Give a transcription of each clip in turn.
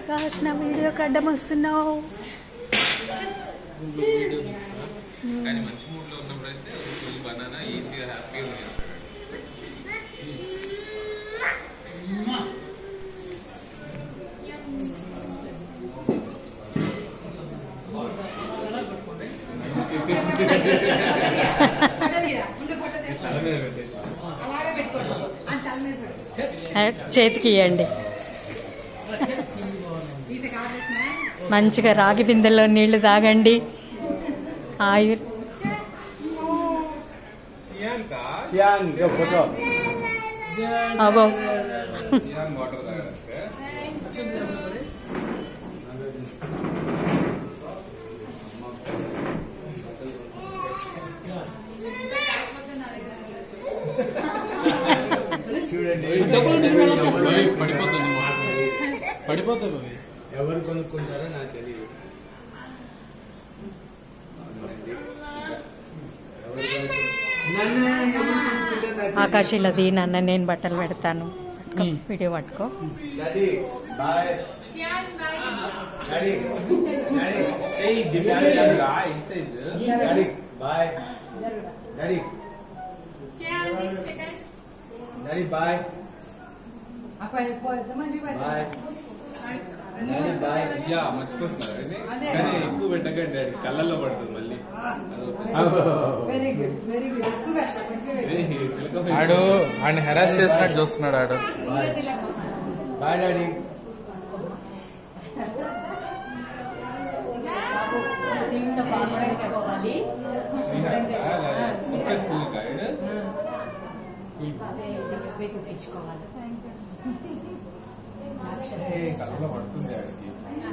ఆకాష్ నా వీడియో అడ్డం వస్తున్నావు ఇంట్లో వీడియో తీస్తున్నా కానీ మంచి మూడ్లో ఉన్నప్పుడు అయితే ఫుల్ బనానా ఈజీగా హ్యాపీగా చేస్తాడు తల మీద పెట్టేసి ఆ, చేతికి ఇవ్వండి మంచిగా రాగి బిందెల్లో నీళ్లు తాగండి ఆయుర్ ప్రియాంక Siang, yo foto. అగో ప్రియాంక వాటర్ తాగడానికి చూడండి పడిపోతుంది పడిపోతుంది అవి ఎవరు కొనుక్కుంటారో నాకు తెలియదు ఎవరు కొనుక్కుంటారో- నన్ను ఎవరు కొనుక్కుంటారో నాకు ఆకాశ్ ఇలా దీ నాన్న నేను బట్టలు పెడతాను పట్టుకో, మ్. వీడియో పట్టుకో తెలియదు. Daddy bye daddy daddy daddy daddy daddy bye daddy daddy bye bye daddy bye yeah మర్చిపోతున్నారు కానీ కానీ ఎక్కువ పెట్టకండి డాడీ కళ్ళల్లో పడుతుంది మళ్ళీ అదొకటి. ఏయ్, చిలక ఆడు ఆడిని హెరాస్ చేసినట్టు చూస్తున్నాడు ఆడు బాయ్ బాయ్ డాడీ శ్రీహరి అలా ఒకే స్కూల్ కాయడు స్కూల్ ఏయ్, కళ్ళలో పడుతుంది ఆడికి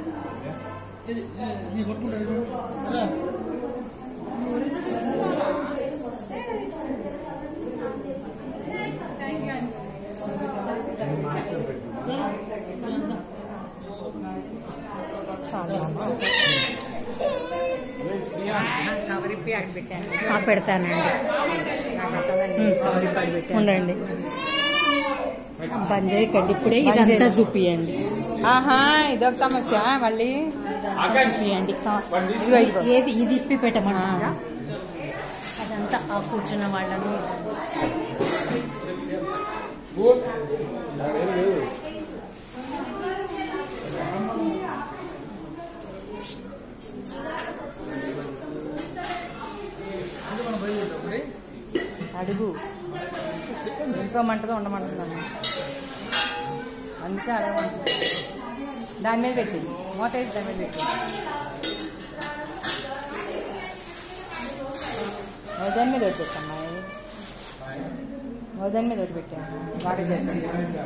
ఆ, పెడతానండి మ్, ఉండండి బంద్ చేయకండి ఇప్పుడే ఇదంతా చూపియండి ఆహా ఇదొక సమస్య మళ్ళీ చూపియండి కా- ఇదిగో ఇదిగో ఏది ఇది ఇప్పి పెట్టమంటారా అదంతా ఆ కూర్చున్న వాళ్ళని అడుగు ఇంకోమంటదో ఉండమంటున్నాను అందుకే అడగమంటున్నాను దాని మీద పెట్టి మూత వేసి దాని మీద పెట్టి ఓ దాని మీద ఒకటి పెట్టమ్మాయి ఓ దాని మీద ఒకటి పెట్టాను వాడే చేస్తాను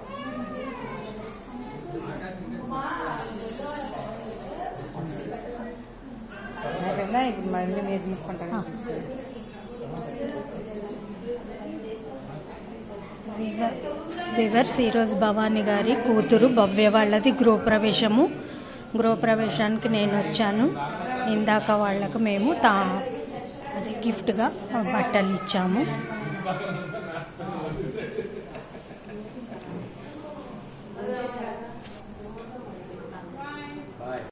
అయిపోయిందా ఇప్పుడు మళ్ళీ మీరు తీసుకుంటాను వివ- వివర్స్ ఈరోజు భవానీ గారి కూతురు భవ్య వాళ్ళది గృహప్రవేశము గృహప్రవేశానికి నేను వచ్చాను ఇందాక వాళ్ళకు మేము తా అదే గిఫ్ట్గా బట్టలు ఇచ్చాము